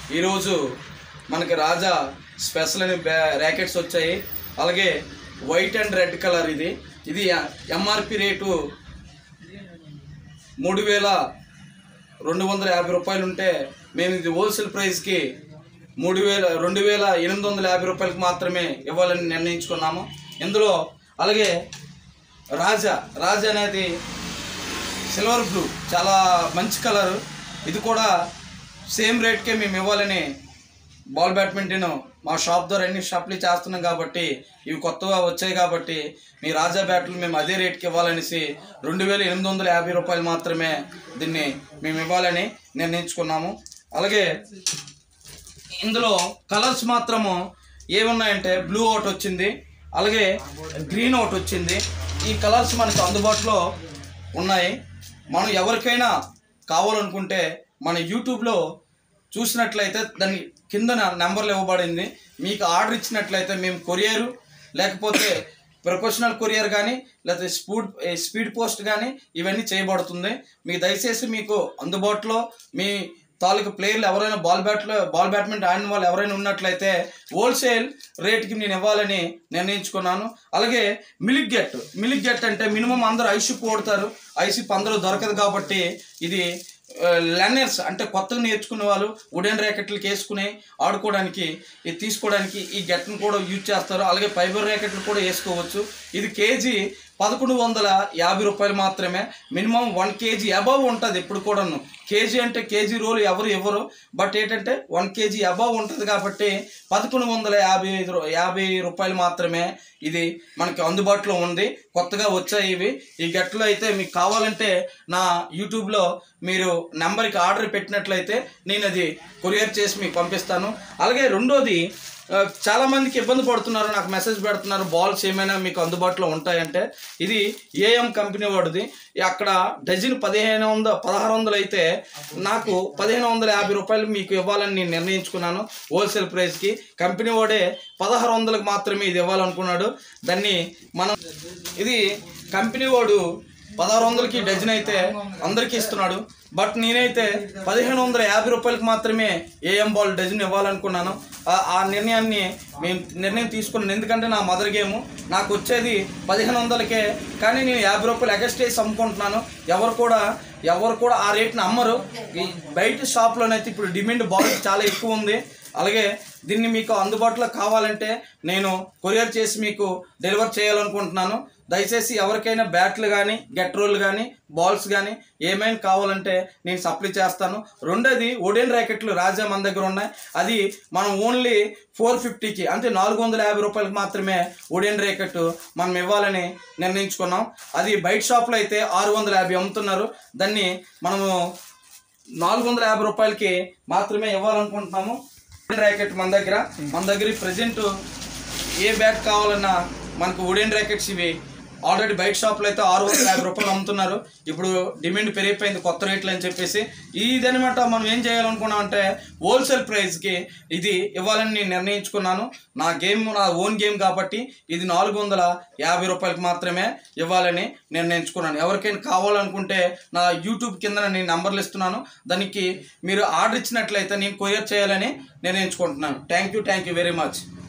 ఈరోజు మనకి రాజా స్పెషల్ అని బ్యా- ర్యాకెట్స్ వచ్చాయి అలాగే వైట్ అండ్ రెడ్ కలర్ ఇది ఇది ఎంఆర్పి రేటు మూడు వేల రెండు వందల యాభై రూపాయలు ఉంటే మేము ఇది హోల్సేల్ ప్రైస్కి మూడు వేల రెండు వేల ఎనిమిది వందల యాభై రూపాయలకి మాత్రమే ఇవ్వాలని నిర్ణయించుకున్నాము ఇందులో అలాగే రాజా రాజా అనేది సిల్వర్ బ్లూ చాలా మంచి కలర్ ఇది కూడా సేమ్ రేట్కే మేము ఇవ్వాలని బాల్ బ్యాడ్మింటన్ మా షాప్ ద్వారా అన్ని షాప్లు చేస్తున్నాం కాబట్టి ఇవి కొత్తగా వచ్చాయి కాబట్టి మీ రాజా బ్యాట్లు మేము అదే రేట్కి ఇవ్వాలనేసి రెండు వేల ఎనిమిది వందల యాభై రూపాయలు మాత్రమే దీన్ని మేము ఇవ్వాలని నిర్ణయించుకున్నాము అలాగే ఇందులో కలర్స్ మాత్రము ఏమున్నాయంటే బ్లూ ఒకటి వచ్చింది అలాగే గ్రీన్ ఒకటి వచ్చింది ఈ కలర్స్ మనకు అందుబాటులో ఉన్నాయి మనం ఎవరికైనా కావాలనుకుంటే మన యూట్యూబ్లో చూసినట్లయితే దాని కింద నెంబర్లు ఇవ్వబడింది మీకు ఆర్డర్ ఇచ్చినట్లయితే మేము కొరియర్ లేకపోతే ప్రొఫెషనల్ కొరియర్ కానీ లేకపోతే స్పూడ్ స్పీడ్ పోస్ట్ కానీ ఇవన్నీ చేయబడుతుంది మీకు దయచేసి మీకు అందుబాటులో మీ తాలూకు ప్లేయర్లు ఎవరైనా బాల్ బ్యాట్లో బాల్ బ్యాడ్మింటన్ ఆడిన వాళ్ళు ఎవరైనా ఉన్నట్లయితే హోల్సేల్ రేట్కి నేను ఇవ్వాలని నిర్ణయించుకున్నాను అలాగే మిలిక్ గెట్ మిలిక్ గెట్ అంటే మినిమం అందరూ ఐషిప్ ఓడతారు ఐషిప్ అందరూ దొరకదు కాబట్టి ఇది లెర్నర్స్ అంటే కొత్తగా నేర్చుకునే వాళ్ళు వుడెన్ ర్యాకెట్లకి వేసుకుని ఆడుకోవడానికి ఇది తీసుకోవడానికి ఈ గెట్ను కూడా యూజ్ చేస్తారు అలాగే ఫైబర్ ర్యాకెట్లు కూడా వేసుకోవచ్చు ఇది కేజీ పదకొండు వందల యాభై రూపాయలు మాత్రమే మినిమం వన్ కేజీ అబవ్ ఉంటుంది ఎప్పుడు కూడాను కేజీ అంటే కేజీ రోలు ఎవరు ఇవ్వరు బట్ ఏంటంటే వన్ కేజీ అబవ్ ఉంటుంది కాబట్టి పదకొండు వందల యాభై ఐదు రూ- యాభై రూపాయలు మాత్రమే ఇది మనకి అందుబాటులో ఉంది కొత్తగా వచ్చాయి ఇవి ఈ గట్లో అయితే మీకు కావాలంటే నా యూట్యూబ్లో మీరు నెంబర్కి ఆర్డర్ పెట్టినట్లయితే నేను అది కొరియర్ చేసి మీకు పంపిస్తాను అలాగే రెండోది ఆ, చాలా మందికి ఇబ్బంది పడుతున్నారు నాకు మెసేజ్ పెడుతున్నారు బాల్స్ ఏమైనా మీకు అందుబాటులో ఉంటాయంటే ఇది ఏఎం కంపెనీ వాడిది అక్కడ డజన్ పదిహేను వందల పదహారు వందలు అయితే నాకు పదిహేను వందల యాభై రూపాయలు మీకు ఇవ్వాలని నేను నిర్ణయించుకున్నాను హోల్సేల్ ప్రైస్కి కంపెనీ వాడే పదహారు వందలకు మాత్రమే ఇది ఇవ్వాలనుకున్నాడు దాన్ని మనం ఇది కంపెనీ వాడు పదహారు వందలకి డజన్ అయితే అందరికీ ఇస్తున్నాడు బట్ నేనైతే పదిహేను వందల యాభై రూపాయలకి మాత్రమే ఏఎం బాల్ డజన్ ఇవ్వాలనుకున్నాను ఆ- ఆ నిర్ణయాన్ని మేము నిర్ణయం తీసుకున్నాను ఎందుకంటే నా మదర్ గేమ్ నాకు వచ్చేది పదిహేను వందలకే కానీ నేను యాభై రూపాయలు ఎగస్ట్ వేసి అమ్ముకుంటున్నాను ఎవరు కూడా ఎవరు కూడా ఆ రేట్ని అమ్మరు ఈ బయట షాప్లోనైతే ఇప్పుడు డిమాండ్ బాల్ చాలా ఎక్కువ ఉంది అలాగే దీన్ని మీకు అందుబాటులో కావాలంటే నేను కొరియర్ చేసి మీకు డెలివర్ చేయాలనుకుంటున్నాను దయచేసి ఎవరికైనా బ్యాట్లు కానీ గెట్ రోల్ కానీ బాల్స్ కానీ ఏమైనా కావాలంటే నేను సప్లై చేస్తాను రెండోది ఒడెన్ ర్యాకెట్లు రాజా మన దగ్గర ఉన్నాయి అది మనం ఓన్లీ ఫోర్ ఫిఫ్టీకి అంటే నాలుగు వందల యాభై రూపాయలకి మాత్రమే ఒడెన్ ర్యాకెట్ మనం ఇవ్వాలని నిర్ణయించుకున్నాం అది బయట షాప్లో అయితే ఆరు వందల యాభై అమ్ముతున్నారు దాన్ని మనము నాలుగు వందల యాభై రూపాయలకి మాత్రమే ఇవ్వాలనుకుంటున్నాము ర్యాకెట్ మన దగ్గర మన దగ్గర ప్రజెంట్ ఏ బ్యాట్ కావాలన్నా మనకు వుడెన్ ర్యాకెట్స్ ఇవి ఆల్రెడీ బయట షాప్లో అయితే ఆరు వందల యాభై రూపాయలు అమ్ముతున్నారు ఇప్పుడు డిమాండ్ పెరిగిపోయింది కొత్త రేట్లు అని చెప్పేసి ఇదనమాట మనం ఏం చేయాలనుకున్నాం అంటే హోల్సేల్ ప్రైస్కి ఇది ఇవ్వాలని నేను నిర్ణయించుకున్నాను నా గేమ్ నా ఓన్ గేమ్ కాబట్టి ఇది నాలుగు వందల యాభై రూపాయలకి మాత్రమే ఇవ్వాలని నిర్ణయించుకున్నాను ఎవరికైనా కావాలనుకుంటే నా యూట్యూబ్ కింద నేను నంబర్లు ఇస్తున్నాను దానికి మీరు ఆర్డర్ ఇచ్చినట్లయితే నేను కొరియర్ చేయాలని నిర్ణయించుకుంటున్నాను thank you thank you very much